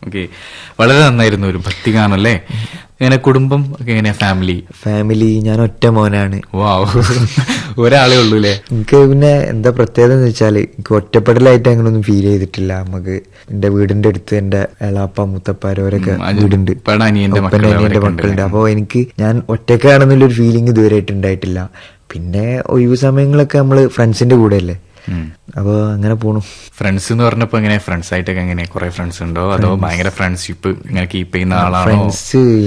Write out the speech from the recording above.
Okay വളരെ നന്നായിരുന്നു ഒരു ഭക്തിഗാനം അല്ലേ എങ്ങനെ കുടുംബം ഒക്കെ എങ്ങനെയാ ഫാമിലി ഫാമിലി ഞാൻ ഒറ്റ മോനാണ് വാവ് ഒരാളേ ഉള്ളൂ അല്ലേ എനിക്ക് പിന്നെ എന്താ പ്രത്യേകത എന്ന് വെച്ചാല് എനിക്ക് ഒറ്റപ്പെടലായിട്ട് അങ്ങനൊന്നും ഫീൽ ചെയ്തിട്ടില്ല നമുക്ക് എന്റെ വീടിന്റെ അടുത്ത് എന്റെ എളാപ്പ മുത്തപ്പാരവരൊക്കെ ഉം, അത് വീടുണ്ട് ഉപ്പയുടെ അനിയന്റെ ഉപ്പന്റെ മക്കള് അനിയന്റെ അവരൊക്കെ മക്കളുണ്ട് ഉണ്ട്. അപ്പൊ എനിക്ക് ഞാൻ ഒറ്റക്കാണെന്നുള്ളൊരു ഫീലിംഗ് ഇതുവരെയായിട്ട് ഉണ്ടായിട്ടില്ല പിന്നെ ഒഴിവ് സമയങ്ങളൊക്കെ നമ്മള് ഫ്രണ്ട്സിന്റെ കൂടെ അല്ലേ ഉം. അപ്പൊ അങ്ങനെ പോണു ഫ്രണ്ട്സ് എന്ന് പറഞ്ഞപ്പോ എങ്ങനെ ഫ്രണ്ട്സ് ആയിട്ടൊക്കെ എങ്ങനെ കുറെ ഫ്രണ്ട്സ് ഉണ്ടോ അതോ ഭയങ്കര ഫ്രണ്ട്ഷിപ്പ് ഇങ്ങനെ കീപ്പ് ചെയ്യുന്ന ആളാണോ ഫ്രണ്ട്സ്